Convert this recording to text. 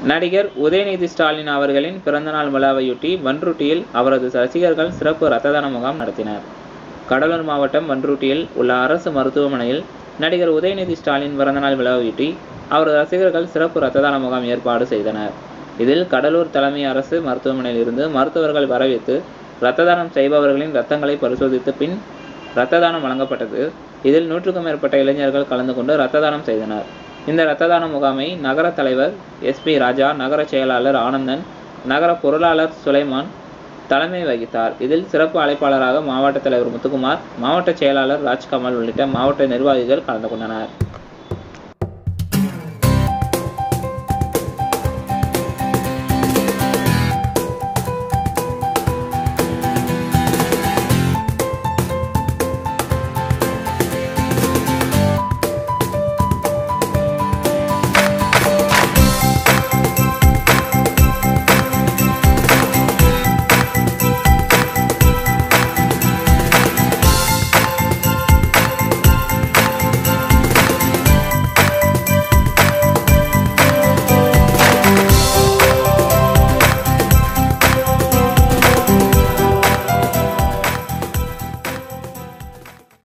நடிகர் உதயநிதி ஸ்டாலின் அவர்களின் பிறந்தநாள் விழாவையொட்டி பன்ருட்டியில் அவரது ரசிகர்கள் சிறப்பு இரத்த தான முகாம் நடத்தினர் கடலூர் மாவட்டம் பன்ருட்டியில் உள்ள அரசு மருத்துவமனையில் நடிகர் உதயநிதி ஸ்டாலின் பிறந்தநாள் விழாவையொட்டி அவரது ரசிகர்கள் சிறப்பு இரத்த தான முகாம் ஏற்பாடு செய்தனர் இதில் கடலூர் தலைமை அரசு மருத்துவமனையில் இருந்து மருத்துவர்கள் வரவேற்று இரத்த தானம் செய்பவர்களின் இரத்தங்களை பரிசோதித்து பின் இரத்த தானம் வழங்கப்பட்டது இதில் நூற்றுக்கும் மேற்பட்ட இளைஞர்கள் கலந்து கொண்டு இரத்த தானம் செய்தனர் இந்த இரத்த தான முகாமை நகர தலைவர் எஸ்பி ராஜா நகர செயலாளர் ஆனந்தன் நகர பொருளாளர் சுலைமான் தலைமை வகித்தார் இதில் சிறப்பு அழைப்பாளராக மாவட்ட தலைவர் முத்துக்குமார் மாவட்ட செயலாளர் ராஜ்கமல் உள்ளிட்ட மாவட்ட நிர்வாகிகள் கலந்து கொண்டனர்